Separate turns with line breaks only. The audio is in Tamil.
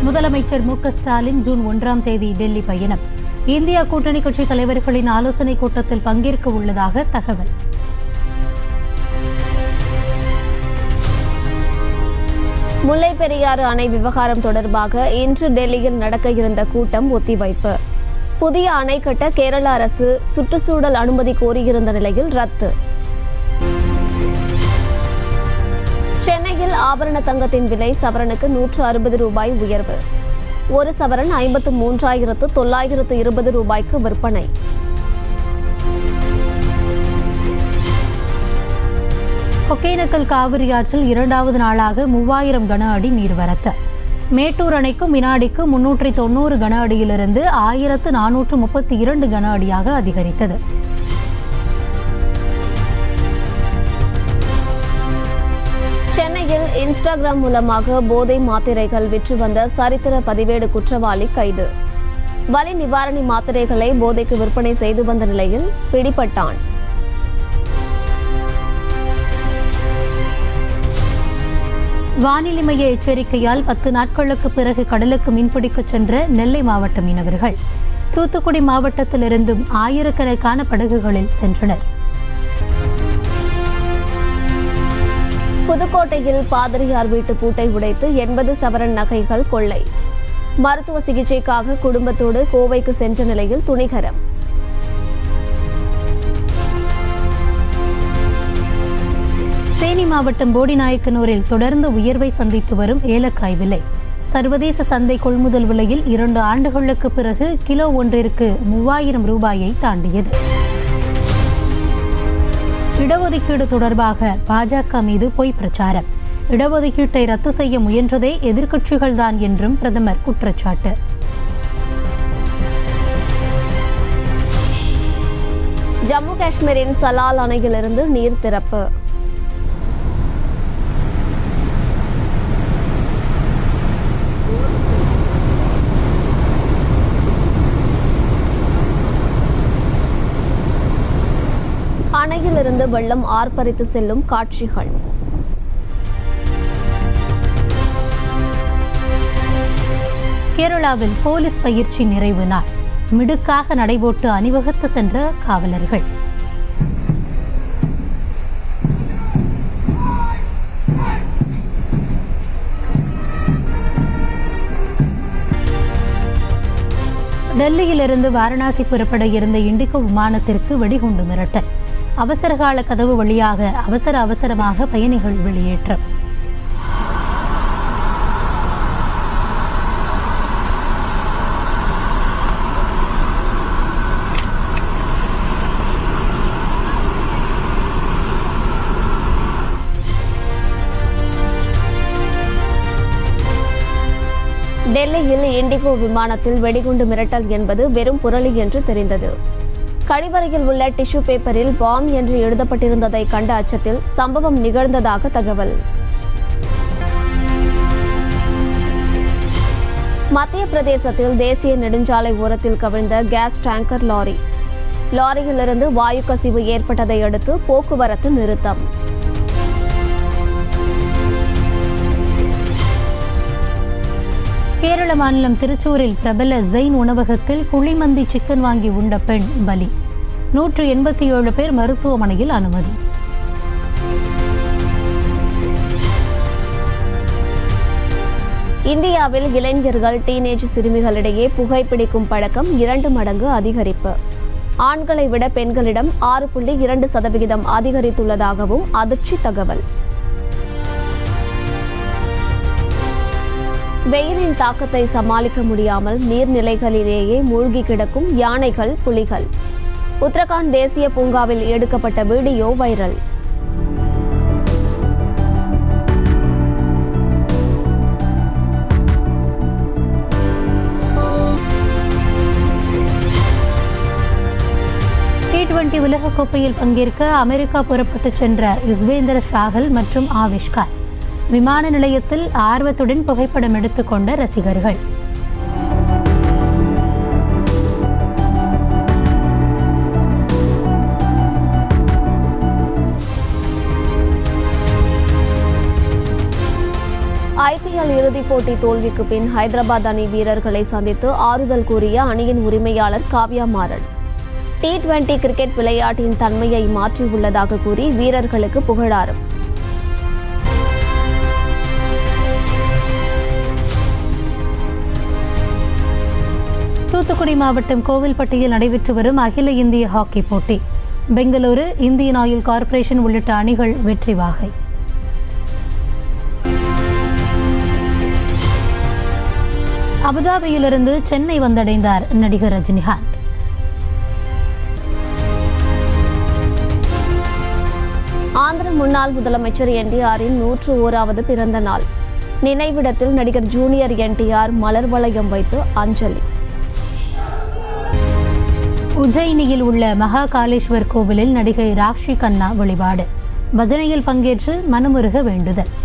முதலமைச்சர் மு க ஸ்டாலின் ஜூன் ஒன்றாம் தேதி டெல்லி பயணம் இந்தியா கூட்டணி கட்சி தலைவர்களின் ஆலோசனைக் கூட்டத்தில் பங்கேற்க உள்ளதாக தகவல்
முல்லை பெரியாறு அணை விவகாரம் தொடர்பாக இன்று டெல்லியில் நடக்க இருந்த கூட்டம் ஒத்திவைப்பு புதிய அணை கட்ட கேரள அரசு சுற்றுச்சூழல் அனுமதி கோரியிருந்த நிலையில் ரத்து சென்னையில் ஆபரண தங்கத்தின் விலை சவரனுக்கு நூற்று அறுபது ரூபாய் உயர்வு ஒரு சவரன் ஐம்பத்து மூன்றாயிரத்து தொள்ளாயிரத்து இருபது ரூபாய்க்கு விற்பனை
ஒகேனக்கல் காவிரி ஆற்றில் இரண்டாவது நாளாக மூவாயிரம் கன அடி நீர்வரத்து மேட்டூர் அணைக்கும் வினாடிக்கு முன்னூற்றி தொண்ணூறு கன அடியிலிருந்து ஆயிரத்து நானூற்று முப்பத்தி இரண்டு கன அடியாக அதிகரித்தது
சென்னையில் இன்ஸ்டாகிராம் மூலமாக போதை மாத்திரைகள் விற்று வந்த சரித்திர பதிவேடு குற்றவாளி கைது வலி நிவாரணி மாத்திரைகளை போதைக்கு விற்பனை செய்து வந்த நிலையில் பிடிபட்டான்
வானிலை மைய எச்சரிக்கையால் பத்து நாட்களுக்கு பிறகு கடலுக்கு மீன்பிடிக்கச் சென்ற நெல்லை மாவட்ட மீனவர்கள் தூத்துக்குடி மாவட்டத்திலிருந்தும் ஆயிரக்கணக்கான படகுகளில் சென்றனர்
புதுக்கோட்டையில் பாதிரியார் வீட்டு பூட்டை உடைத்து எண்பது சவரன் நகைகள் கொள்ளை மருத்துவ சிகிச்சைக்காக குடும்பத்தோடு கோவைக்கு சென்ற நிலையில் துணிகரம்
தேனி மாவட்டம் போடிநாயக்கனூரில் தொடர்ந்து உயர்வை சந்தித்து வரும் ஏலக்காய் விலை சர்வதேச சந்தை கொள்முதல் விலையில் இரண்டு ஆண்டுகளுக்கு பிறகு கிலோ ஒன்றிற்கு மூவாயிரம் ரூபாயை தாண்டியது இடஒதுக்கீடு தொடர்பாக பாஜக மீது பொய் பிரச்சாரம் இடஒதுக்கீட்டை ரத்து செய்ய முயன்றதே எதிர்க்கட்சிகள்தான் என்றும் பிரதமர் குற்றச்சாட்டு
ஜம்மு காஷ்மீரின் சலால் அணையிலிருந்து நீர் திறப்பு அணையிலிருந்து வெள்ளம் ஆர்ப்பரித்து செல்லும் காட்சிகள்
கேரளாவில் போலீஸ் பயிற்சி நிறைவு நாள் மிடுக்காக நடைபோட்டு அணிவகுத்து சென்ற காவலர்கள் டெல்லியிலிருந்து வாரணாசி புறப்பட இருந்த இண்டிகோ விமானத்திற்கு வெடிகுண்டு மிரட்டல் அவசரகால கதவு வழியாக அவசர அவசரமாக பயணிகள் வெளியேற்றம்
டெல்லியில் இண்டிகோ விமானத்தில் வெடிகுண்டு மிரட்டல் என்பது வெறும் புரளி என்று தெரிந்தது கழிவறையில் உள்ள டிஷ்யூ பேப்பரில் பாம் என்று எழுதப்பட்டிருந்ததை கண்ட அச்சத்தில் சம்பவம் நிகழ்ந்ததாக தகவல் மத்திய பிரதேசத்தில் தேசிய நெடுஞ்சாலை ஓரத்தில் கவிழ்ந்த கேஸ் டேங்கர் லாரி லாரியிலிருந்து வாயு கசிவு ஏற்பட்டதை அடுத்து போக்குவரத்து நிறுத்தம்
கேரள மாநிலம் திருச்சூரில் பிரபல ஜெயின் உணவகத்தில் குழிமந்தி சிக்கன் வாங்கி உண்ட பெண் பலி நூற்று எண்பத்தி ஏழு பேர் மருத்துவமனையில் அனுமதி
இந்தியாவில் இளைஞர்கள் டீனேஜ் சிறுமிகளிடையே புகைப்பிடிக்கும் பழக்கம் இரண்டு மடங்கு அதிகரிப்பு ஆண்களை விட பெண்களிடம் ஆறு புள்ளி இரண்டு சதவிகிதம் அதிகரித்துள்ளதாகவும் அதிர்ச்சி தகவல் வெயிலின் தாக்கத்தை சமாளிக்க முடியாமல் நீர்நிலைகளிலேயே மூழ்கி கிடக்கும் யானைகள் புலிகள் உத்தரகாண்ட் தேசிய பூங்காவில் எடுக்கப்பட்ட வீடியோ வைரல்
டி டுவெண்டி உலகக்கோப்பையில் பங்கேற்க அமெரிக்கா புறப்பட்டுச் சென்ற யுஸ்வேந்திர ஷாகல் மற்றும் ஆவிஷ்கார் விமான நிலையத்தில் ஆர்வத்துடன் புகைப்படம் எடுத்துக்கொண்ட ரசிகர்கள்
ஐபிஎல் இறுதிப் போட்டி தோல்விக்கு பின் ஹைதராபாத் அணி வீரர்களை சந்தித்து ஆறுதல் கூறிய அணியின் உரிமையாளர் Kavya Maran T twenty cricket விளையாட்டின் தன்மையை மாற்றியுள்ளதாக கூறி வீரர்களுக்கு புகழாரம்
தூத்துக்குடி மாவட்டம் கோவில்பட்டியில் நடைபெற்று வரும் அகில இந்திய ஹாக்கி போட்டி பெங்களூரு இந்தியன் ஆயில் கார்ப்பரேஷன் உள்ளிட்ட அணிகள் வெற்றி வாகை அபுதாபியிலிருந்து சென்னை வந்தடைந்தார் நடிகர் ரஜினிகாந்த்
ஆந்திர முன்னாள் முதலமைச்சர் என்டிஆரின் நூற்று ஓராவது பிறந்த நாள் நினைவிடத்தில் நடிகர் ஜூனியர் என்டிஆர் மலர் வளையம் வைத்து அஞ்சலி
உஜ்ஜயினியில் உள்ள மகா காளேஸ்வர் கோவிலில் நடிகை ராக்ஷி கண்ணா வழிபாடு பஜனையில் பங்கேற்று மனமுருக வேண்டுதல்